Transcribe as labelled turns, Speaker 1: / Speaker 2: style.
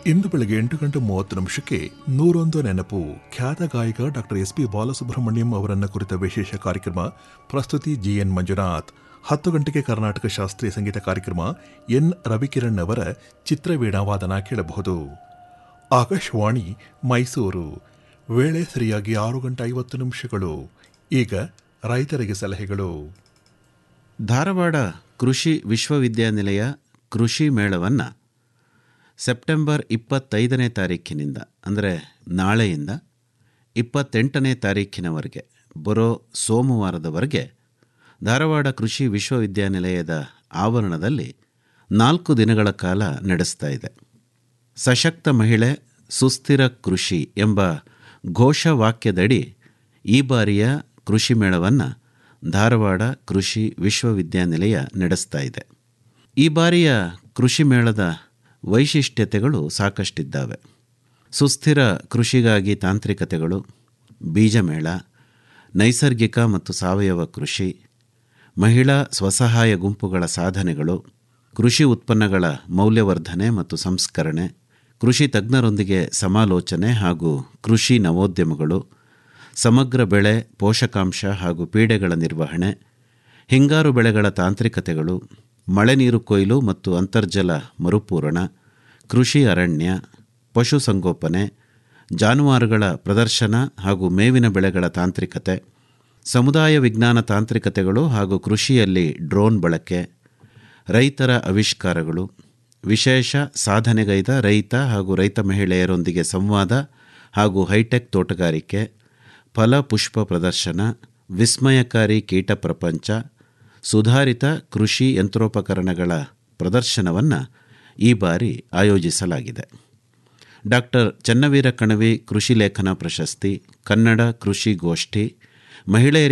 Speaker 1: ಇಂದು ಬೆಳಗ್ಗೆ ಎಂಟು ಗಂಟೆ ಮೂವತ್ತು ನಿಮಿಷಕ್ಕೆ ನೂರೊಂದು ನೆನಪು ಖ್ಯಾತ ಗಾಯಕ ಡಾಕ್ಟರ್ ಎಸ್ ಪಿ ಬಾಲಸುಬ್ರಹ್ಮಣ್ಯಂ ಅವರನ್ನ ಕುರಿತ ವಿಶೇಷ ಕಾರ್ಯಕ್ರಮ ಪ್ರಸ್ತುತಿ ಜಿಎನ್ ಮಂಜುನಾಥ್ ಹತ್ತು ಗಂಟೆಗೆ ಕರ್ನಾಟಕ ಶಾಸ್ತ್ರೀಯ ಸಂಗೀತ ಕಾರ್ಯಕ್ರಮ ಎನ್ ರವಿಕಿರಣ್ ಅವರ ಚಿತ್ರವೀಣಾವಾದನ ಕೇಳಬಹುದು ಆಕಾಶವಾಣಿ ಮೈಸೂರು ವೇಳೆ ಸರಿಯಾಗಿ ಆರು ಗಂಟೆ ಐವತ್ತು ನಿಮಿಷಗಳು ಈಗ ರೈತರಿಗೆ ಸಲಹೆಗಳು
Speaker 2: ಧಾರವಾಡ ಕೃಷಿ ವಿಶ್ವವಿದ್ಯಾನಿಲಯ ಕೃಷಿ ಮೇಳವನ್ನು ಸೆಪ್ಟೆಂಬರ್ ಇಪ್ಪತ್ತೈದನೇ ತಾರೀಖಿನಿಂದ ಅಂದರೆ ನಾಳೆಯಿಂದ ಇಪ್ಪತ್ತೆಂಟನೇ ತಾರೀಖಿನವರೆಗೆ ಬರೋ ಸೋಮವಾರದವರೆಗೆ ಧಾರವಾಡ ಕೃಷಿ ವಿಶ್ವವಿದ್ಯಾನಿಲಯದ ಆವರಣದಲ್ಲಿ ನಾಲ್ಕು ದಿನಗಳ ಕಾಲ ನಡೆಸ್ತಾ ಇದೆ ಸಶಕ್ತ ಮಹಿಳೆ ಸುಸ್ಥಿರ ಕೃಷಿ ಎಂಬ ಘೋಷವಾಕ್ಯದಡಿ ಈ ಬಾರಿಯ ಕೃಷಿ ಮೇಳವನ್ನು ಧಾರವಾಡ ಕೃಷಿ ವಿಶ್ವವಿದ್ಯಾನಿಲಯ ನಡೆಸ್ತಾ ಇದೆ ಈ ಬಾರಿಯ ಕೃಷಿ ಮೇಳದ ವೈಶಿಷ್ಟ್ಯತೆಗಳು ಸಾಕಷ್ಟಿದ್ದಾವೆ ಸುಸ್ಥಿರ ಕೃಷಿಗಾಗಿ ತಾಂತ್ರಿಕತೆಗಳು ಬೀಜ ಮೇಳ ನೈಸರ್ಗಿಕ ಮತ್ತು ಸಾವಯವ ಕೃಷಿ ಮಹಿಳಾ ಸ್ವಸಹಾಯ ಗುಂಪುಗಳ ಸಾಧನೆಗಳು ಕೃಷಿ ಉತ್ಪನ್ನಗಳ ಮೌಲ್ಯವರ್ಧನೆ ಮತ್ತು ಸಂಸ್ಕರಣೆ ಕೃಷಿ ತಜ್ಞರೊಂದಿಗೆ ಸಮಾಲೋಚನೆ ಹಾಗೂ ಕೃಷಿ ನವೋದ್ಯಮಗಳು ಸಮಗ್ರ ಬೆಳೆ ಪೋಷಕಾಂಶ ಹಾಗೂ ಪೀಡೆಗಳ ನಿರ್ವಹಣೆ ಹಿಂಗಾರು ಬೆಳೆಗಳ ತಾಂತ್ರಿಕತೆಗಳು ಮಳೆ ನೀರು ಕೊಯ್ಲು ಮತ್ತು ಅಂತರ್ಜಲ ಮರುಪೂರಣ ಕೃಷಿ ಅರಣ್ಯ ಪಶುಸಂಗೋಪನೆ ಜಾನುವಾರುಗಳ ಪ್ರದರ್ಶನ ಹಾಗೂ ಮೇವಿನ ಬೆಳೆಗಳ ತಾಂತ್ರಿಕತೆ ಸಮುದಾಯ ವಿಜ್ಞಾನ ತಾಂತ್ರಿಕತೆಗಳು ಹಾಗೂ ಕೃಷಿಯಲ್ಲಿ ಡ್ರೋನ್ ಬಳಕೆ ರೈತರ ಆವಿಷ್ಕಾರಗಳು ವಿಶೇಷ ಸಾಧನೆಗೈದ ರೈತ ಹಾಗೂ ರೈತ ಮಹಿಳೆಯರೊಂದಿಗೆ ಸಂವಾದ ಹಾಗೂ ಹೈಟೆಕ್ ತೋಟಗಾರಿಕೆ ಫಲ ಪುಷ್ಪ ಪ್ರದರ್ಶನ ವಿಸ್ಮಯಕಾರಿ ಕೀಟ ಪ್ರಪಂಚ ಸುಧಾರಿತ ಕೃಷಿ ಯಂತ್ರೋಪಕರಣಗಳ ಪ್ರದರ್ಶನವನ್ನು ಈ ಬಾರಿ ಆಯೋಜಿಸಲಾಗಿದೆ ಡಾಕ್ಟರ್ ಚನ್ನವೀರ ಕಣವಿ ಕೃಷಿ ಲೇಖನ ಪ್ರಶಸ್ತಿ ಕನ್ನಡ ಕೃಷಿ ಗೋಷ್ಠಿ ಮಹಿಳೆಯರಿಗೆ